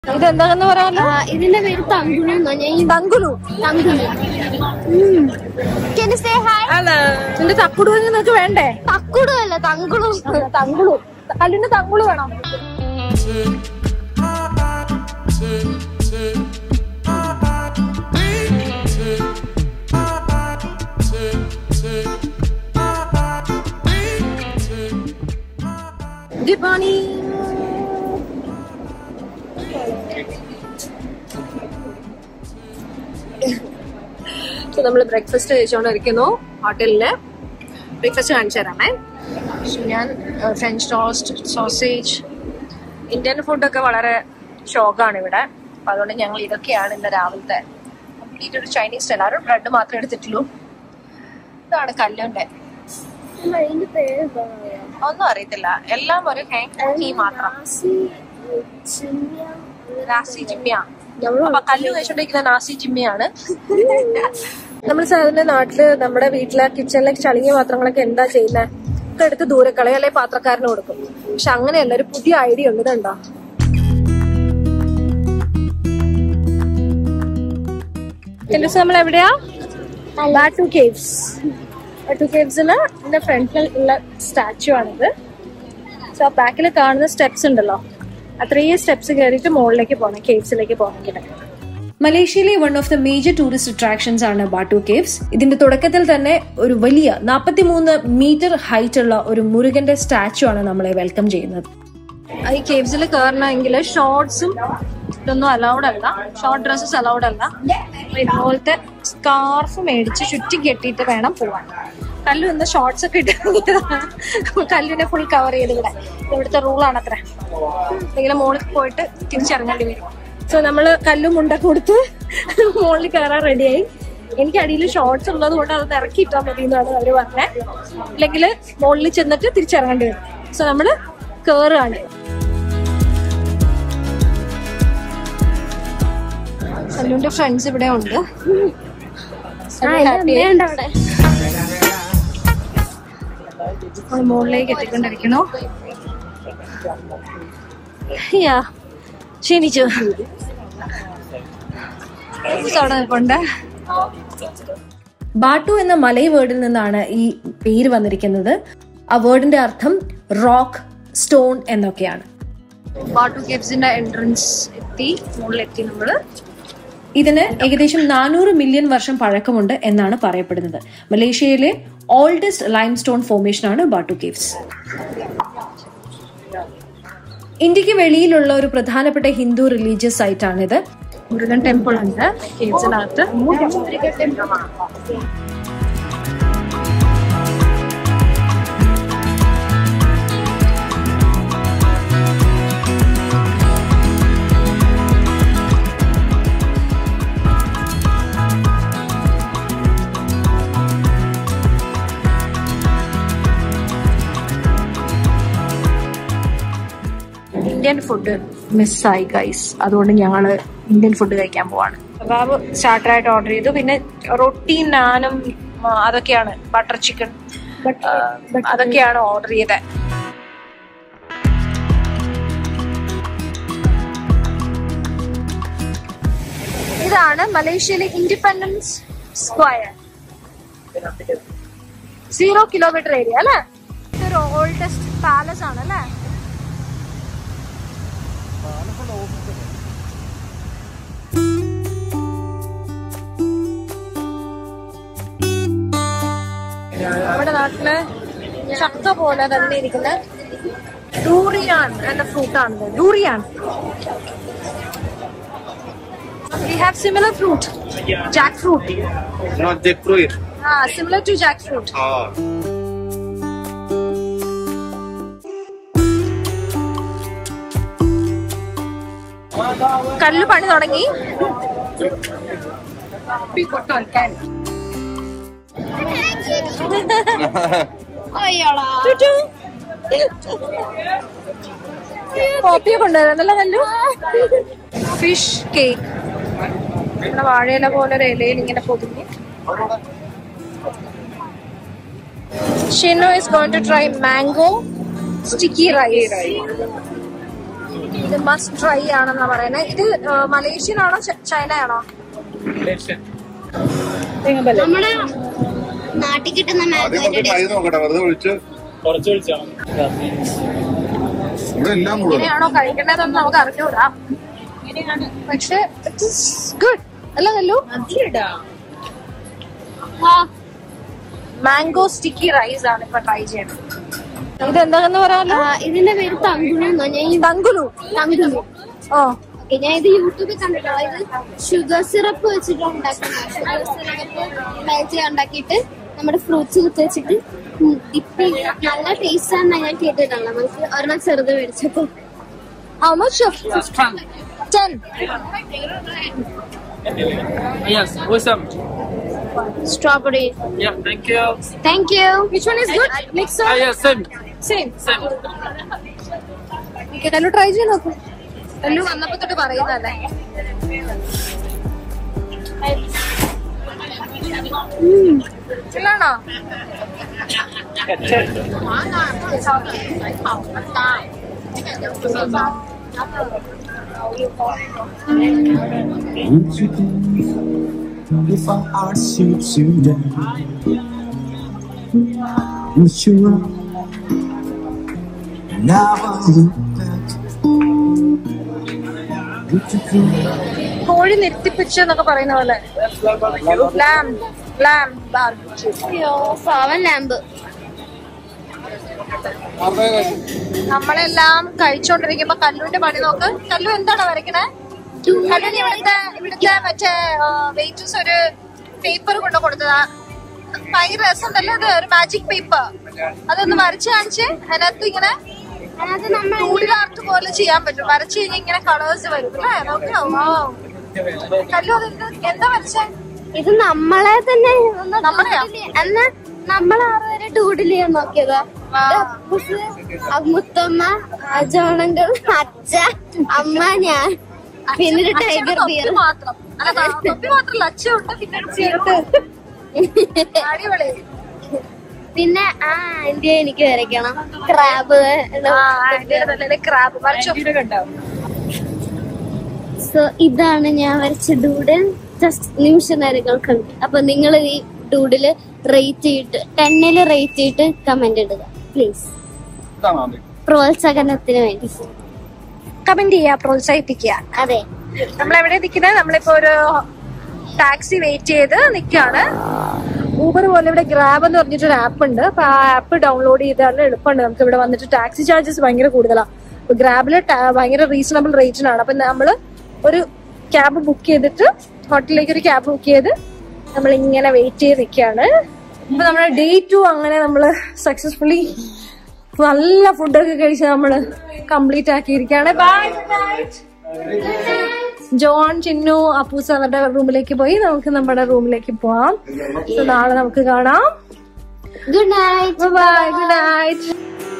ഇതെന്താണെന്ന് പറയാലോ ഇതിന്റെ പേര് തങ്കുലു എന്നാ ഞാൻ ഈ തങ്കുലു തങ്കുലു Can you say hi? നിന്റെ തക്കുടു നിനക്ക് വേണ്ടേ തക്കുടു അല്ല തങ്കുളു തങ്കുളു കല്ലിന് തങ്കുളു വേണം ഗുഡ് മോർണിംഗ് നമ്മൾ ബ്രേക്ക്ഫാസ്റ്റ് കഴിച്ചുകൊണ്ടിരിക്കുന്നു ഹോട്ടലില് ബ്രേക്ക്ഫാസ്റ്റ് കാണിച്ചു തരാമേ ഞാൻ ഫ്രഞ്ച് ടോസ്റ്റ് സോസേജ് ഇന്ത്യൻ ഫുഡൊക്കെ വളരെ ഷോക്കാണ് ഇവിടെ അപ്പൊ അതുകൊണ്ട് ഞങ്ങൾ ഇതൊക്കെയാണ് ഇന്ന് രാവിലത്തെ കംപ്ലീറ്റ് ഒരു ചൈനീസ് സ്റ്റൈൽ ആരും ബ്രെഡ് മാത്രമേ എടുത്തിട്ടുള്ളൂ ഇതാണ് കല്ലുണ്ട് അതിന്റെ പേര് ഒന്നും അറിയത്തില്ല എല്ലാം ഒരു ഹീ മാത്രം നാസി ജിമ്മിയ അപ്പൊ കല്ല് കഴിച്ചോണ്ടിരിക്കുന്ന നാസി ജിമ്മിയാണ് നമ്മൾ സാധാരണ നാട്ടില് നമ്മുടെ വീട്ടിലെ കിച്ചണിലേക്ക് ചളിങ്ങിയ പാത്രങ്ങളൊക്കെ എന്താ ചെയ്യുന്നത് ഒക്കെ എടുത്ത് ദൂരെ കളയും അല്ലെങ്കിൽ പാത്രക്കാരന് കൊടുക്കും പക്ഷെ അങ്ങനെയല്ല ഒരു പുതിയ ഐഡിയ ഉണ്ട് ഇതുണ്ടോ എന്റെ നമ്മൾ എവിടെയാ ബാറ്റു കേവ്സ് ബാറ്റു കേവ്സിന് ഇതിന്റെ ഫ്രണ്ടിൽ ഉള്ള സ്റ്റാച്ചു ആണിത് സോ ബാക്കിൽ കാണുന്ന സ്റ്റെപ്സ് ഉണ്ടല്ലോ അത്രയും സ്റ്റെപ്സ് കയറിയിട്ട് മുകളിലേക്ക് പോകണം കേവ്സിലേക്ക് പോകണമെങ്കിൽ മലേഷ്യയിലെ one of the major tourist attractions ആണ് ബാട്ടു കേവ്സ് ഇതിന്റെ തുടക്കത്തിൽ തന്നെ ഒരു വലിയ 43 മീറ്റർ ഹൈറ്റ് ഉള്ള ഒരു മുരുകന്റെ സ്റ്റാച്ചു ആണ് നമ്മളെ വെൽക്കം ചെയ്യുന്നത് ഈ കേവ്സിൽ കയറണമെങ്കിൽ ഷോർട്സും ഇതൊന്നും അലൗഡ് അല്ല ഷോർട്ട് ഡ്രസ്സസ് അലൗഡ് അല്ല ഇതുപോലത്തെ സ്കാർഫ് മേടിച്ച് ചുറ്റി കെട്ടിയിട്ട് വേണം പോവാൻ കല്ലു ഇന്ന് ഷോർട്സ് ഒക്കെ ഇട്ടിറങ്ങിയതാണ് കല്ലിനെ ഫുൾ കവർ ചെയ്ത് ഇവിടെ ഇവിടുത്തെ റൂളാണ് അത്ര ഇങ്ങനെ മുകളിൽ പോയിട്ട് തിരിച്ചിറങ്ങേണ്ടി വരും സോ നമ്മള് കല്ലും മുണ്ടൊക്കെ കൊടുത്ത് മുകളിൽ കയറാൻ റെഡിയായി എനിക്ക് അടിയിൽ ഷോർട്സ് ഉള്ളത് കൊണ്ട് അത് ഇറക്കിയിട്ടാൽ മതി എന്നാണ് അവര് പറഞ്ഞത് അല്ലെങ്കിൽ മുകളിൽ ചെന്നിട്ട് തിരിച്ചിറങ്ങേണ്ടി വരും സോ നമ്മള് കേറുകയാണ് കല്ലുവിന്റെ ഫ്രണ്ട്സ് ഇവിടെ ഉണ്ട് അമ്മയുണ്ട് അവിടെ നമ്മൾ മുകളിലേക്ക് എത്തിക്കൊണ്ടിരിക്കണോ യാ ക്ഷീണിച്ചു അവിടെ നിൽപ്പുണ്ട് ബാട്ടു എന്ന മലൈ വേർഡിൽ നിന്നാണ് ഈ പേര് വന്നിരിക്കുന്നത് ആ വേർഡിന്റെ അർത്ഥം റോക്ക് സ്റ്റോൺ എന്നൊക്കെയാണ് ബാട്ടു കേബ്സിന്റെ എൻട്രൻസ് എത്തി മുകളിലെത്തി നമ്മള് ഇതിന് ഏകദേശം നാനൂറ് മില്യൺ വർഷം പഴക്കമുണ്ട് എന്നാണ് പറയപ്പെടുന്നത് മലേഷ്യയിലെ ഓൾഡസ്റ്റ് ലൈം സ്റ്റോൺ ഫോർമേഷൻ ആണ് ബാട്ടു കേവ്സ് ഇന്ത്യക്ക് വെളിയിലുള്ള ഒരു പ്രധാനപ്പെട്ട ഹിന്ദു റിലീജിയസ് സൈറ്റ് ആണിത് മുരുകൻ ടെമ്പിൾ ഉണ്ട് കേവ്സിനകത്ത് ഇന്ത്യൻ ഫുഡ് മിസ്സായി ഗൈസ് അതുകൊണ്ട് ഞങ്ങള് ഇന്ത്യൻ ഫുഡ് കഴിക്കാൻ പോവാണ് ബാബു സ്റ്റാർട്ടറായിട്ട് ഓർഡർ ചെയ്തു പിന്നെ റൊട്ടി നാനും ആ, അതൊക്കെയാണ് ബട്ടർ ചിക്കൻ അതൊക്കെയാണ് ഓർഡർ ചെയ്തത് ഇതാണ് മലേഷ്യയിലെ independence square zero kilometre area അല്ലേ ഇതൊരു ഓൾഡസ്റ്റ് പാലസ് ആണ് അല്ലേ നമ്മുടെ നാട്ടില് ചക്ക പോലെ തന്നെ ഇരിക്കുന്ന ഡൂറിയാൻ എന്ന ഫ്രൂട്ടാണ് ഡൂറിയാൻ We have similar fruit, jackfruit. Not jackfruit. Ah, similar to jackfruit. Oh. കല്ല് പണി തുടങ്ങി ചുറ്റു. കോപ്പിയെ കൊണ്ടുവരാന്നല്ല കല്ലു ഫിഷ് കേക്ക് നമ്മുടെ വാഴയില പോലെ ഒരു ഇലയിൽ ഇങ്ങനെ പൊതിഞ്ഞ് Shino is going to try mango sticky rice ഇത് മസ്റ്റ് ട്രൈ ആണെന്നാ പറയുന്നത് ഇത് മലേഷ്യൻ ആണോ ചൈന ആണോ നമ്മുടെ നാട്ടിൽ കിട്ടുന്ന ആദ്യം മാംഗോന്റെ കുറച്ച് ട്രൈ നോക്കട്ടെ വെറുതെ ഒഴിച്ച് കുറച്ച് വിളിച്ചാണ് ഇവിടെ എല്ലാം കൂടുതൽ എങ്ങനെയാണോ കഴിക്കേണ്ടതെന്ന് നമുക്ക് അറിഞ്ഞൂടാ പക്ഷെ ഇറ്റ് ഇസ് ഗുഡ് അല്ല കല്ലു മാംഗോ സ്റ്റിക്കി റൈസ് ആണ് ഇപ്പൊ ട്രൈ ചെയ്യുന്നത് ഇത് എന്താന്ന് പറയാലോ ഇതിന്റെ പേര് തങ്കുളു എന്നാ ഞാൻ ഈ തങ്കുലു തങ്കുളു ഓ ഓക്കെ ഞാൻ ഇത് യൂട്യൂബിൽ കണ്ടിട്ടുള്ള ഇത് ഷുഗർ സിറപ്പ് വെച്ചിട്ട് ഉണ്ടാക്കുന്ന ഷുഗർ സിറപ്പ് മെൽറ്റ് ഉണ്ടാക്കിയിട്ട് നമ്മുടെ ഫ്രൂട്ട്സ് കുത്തി വെച്ചിട്ട് ഇപ്പൊ നല്ല ടേസ്റ്റ് ആണെന്നാ ഞാൻ കേട്ടിട്ടുള്ളത് നമുക്ക് ഒരെണ്ണം ചെറുത് മേടിച്ചപ്പോ how much ten Yes, awesome. Strawberry Yeah, thank you. Thank you which one is good mix Ah, yeah, same. Same Same. Kallu try ചെയ്ത് നോക്കൂ കല്ലു വന്നപ്പോ തൊട്ട് പറയുന്നല്ലേ ഇല്ലാണോ Would you do if I asked you today? Would you run? Never look back. Would you come? കോഴി നിർത്തിപ്പിച്ച് എന്നൊക്കെ പറയുന്ന പോലെ ലാം ലാം barbecue അയ്യോ പാവൻ lamp നമ്മളെല്ലാം കഴിച്ചോണ്ടിരിക്കുമ്പോ കല്ലുവിന്റെ പണി നോക്ക് കല്ലു എന്താണ് വരയ്ക്കണേ കല്ലുവിന് ഇവിടുത്തെ ഇവിടുത്തെ മറ്റേ വെയിറ്റേഴ്സ് ഒരു പേപ്പർ കൊണ്ട് കൊടുത്തതാ ഭയങ്കര രസമുണ്ടല്ലോ അത് ഒരു മാജിക് പേപ്പർ അതൊന്ന് വരച്ച് കാണിച്ച് അതിനകത്ത് ഇങ്ങനെ അത് നമ്മൾ ടൂഡിൽ ആർട്ട് പോലെ ചെയ്യാൻ പറ്റും വരച്ച് കഴിഞ്ഞാൽ ഇങ്ങനെ കളേഴ്സ് വരും അല്ലേ നോക്കിയോ Wow. കല്ലു അത് എന്ത്- എന്താ വരച്ചേ ഇത് നമ്മളെ തന്നെ ഒന്ന് നമ്മളെയോ? doodle ചെയ്യാൻ- എന്നാ നമ്മൾ ആറുപേരെ ഡൂഡിൽ ചെയ്യാൻ നോക്കിയതാ ഇത് അപ്പൂസ്, മുത്തമ്മ അജോണങ്കൾ അച്ഛ അമ്മ ഞാൻ പിന്നെ ഒരു അച്ഛന് ടൈഗർ തൊപ്പി ബിയർ മാത്രം അല്ല തൊപ്പി മാത്രമല്ല അച്ഛനുണ്ട് പിന്നെ ഒരു ബിയറുണ്ട് അടിപൊളി പിന്നെ ആ ഇന്ത്യ എനിക്ക് വരയ്ക്കണം ക്രാബ് ക്രാബ് വരച്ചോ സോ ഇതാണ് ഞാൻ വരച്ച ഡൂഡിൽ ജസ്റ്റ് നിമിഷ നേരങ്ങൾക്കുണ്ട് അപ്പൊ നിങ്ങൾ ഈ ഡൂഡില് റേറ്റ് ചെയ്തിട്ട് ടെന്നില് റേറ്റ് ചെയ്തിട്ട് കമന്റ് ഇടുക പ്ലീസ് പ്രോത്സാഹനത്തിന് വേണ്ടി കമന്റ് ചെയ്യാ പ്രോത്സാഹിപ്പിക്കുക അതെ നമ്മൾ എവിടെ നിൽക്കുന്നത് നമ്മളിപ്പോ ഒരു ടാക്സി വെയിറ്റ് ചെയ്ത് നിൽക്കാണ് ഊബർ പോലെ ഇവിടെ ഗ്രാബ് എന്ന് പറഞ്ഞിട്ടൊരു ആപ്പ് ഉണ്ട് അപ്പൊ ആ ആപ്പ് ഡൗൺലോഡ് ചെയ്താൽ എളുപ്പമുണ്ട് നമുക്ക് ഇവിടെ വന്നിട്ട് ടാക്സി ചാർജസ് ഭയങ്കര കൂടുതലാണ് അപ്പൊ ഗ്രാബില് ടാ- ഭയങ്കര റീസണബിൾ റേറ്റിനാണ് അപ്പൊ നമ്മള് ഒരു ക്യാബ് ബുക്ക് ചെയ്തിട്ട് ഹോട്ടലിലേക്ക് ഒരു ക്യാബ് ബുക്ക് ചെയ്ത് നമ്മൾ ഇങ്ങനെ വെയിറ്റ് ചെയ്ത് നിൽക്കുകയാണ് ഇപ്പൊ നമ്മുടെ ഡേ ടു അങ്ങനെ നമ്മള് സക്സസ്ഫുള്ളി നല്ല ഫുഡൊക്കെ കഴിച്ച് നമ്മള് കംപ്ലീറ്റ് ആക്കിയിരിക്കുകയാണ് ബൈ ജോൺ ചിന്നു അപ്പൂസ് അവരുടെ റൂമിലേക്ക് പോയി നമുക്ക് നമ്മുടെ റൂമിലേക്ക് പോവാം So, നാളെ നമുക്ക് കാണാം good night bye good night